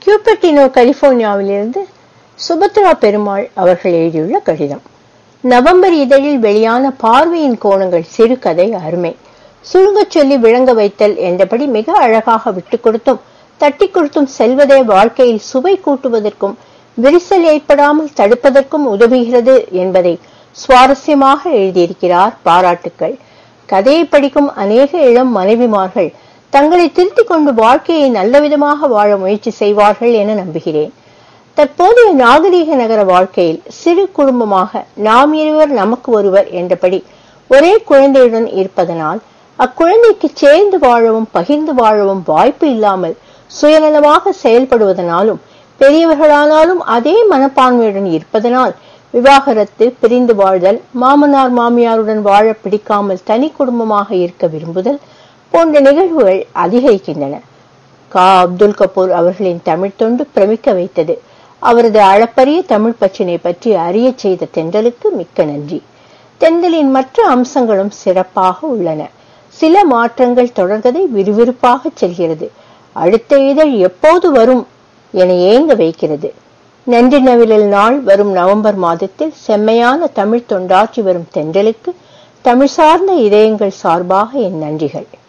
Cupertino கலிபோர்னியாவிலிருந்து Subhadra Perumal அவர்கள் எழுதியுள்ள கடிதம் நவம்பர் இதழில் வெளியான பார்வையின் கோணங்கள் சிறுகதை அருமை சுருங்கச் சொல்லி விளங்க வைத்தல் என்றபடி மிக அழகாக விட்டுக் கொடுத்தும் தட்டி கொடுத்தும் செல்வதே வாழ்க்கையில் சுவை கூட்டுவதற்கும் விரிசல் ஏற்படாமல் தடுப்பதற்கும் உதவுகிறது என்பதை சுவாரஸ்யமாக எழுதியிருக்கிறார் பாராட்டுக்கள் கதையை படிக்கும் அநேக இளம் மனைவிமார்கள் தங்களை திருத்திக் கொண்டு வாழ்க்கையை நல்லவிதமாக வாழ முயற்சி செய்வார்கள் என நம்புகிறேன் தற்போதைய நாகரீக நகர வாழ்க்கையில் சிறு குடும்பமாக நாம் இருவர் நமக்கு ஒருவர் என்றபடி ஒரே குழந்தையுடன் இருப்பதனால் அக்குழந்தைக்கு சேர்ந்து வாழவும் பகிர்ந்து வாழவும் வாய்ப்பு இல்லாமல் சுயநலமாக செயல்படுவதனாலும் பெரியவர்களானாலும் அதே மனப்பான்மையுடன் இருப்பதனால் விவாகரத்து பிரிந்து வாழ்தல் மாமனார் மாமியாருடன் வாழ பிடிக்காமல் தனி குடும்பமாக இருக்க விரும்புதல் போன்ற நிகழ்வுகள் அதிகரிக்கின்றன கா அப்துல் கபூர் அவர்களின் தமிழ் தொண்டு பிரமிக்க வைத்தது அவரது அளப்பரிய தமிழ் பற்றினை பற்றி அறிய செய்த தென்றலுக்கு மிக்க நன்றி தென்றலின் மற்ற அம்சங்களும் சிறப்பாக உள்ளன சில மாற்றங்கள் தொடர்கதை விறுவிறுப்பாக செல்கிறது அடுத்த இதழ் எப்போது வரும் என ஏங்க வைக்கிறது நன்றி நவிழல் நாள் வரும் நவம்பர் மாதத்தில் செம்மையான தமிழ் தொண்டாற்றி வரும் தென்றலுக்கு தமிழ் சார்ந்த இதயங்கள் சார்பாக என் நன்றிகள்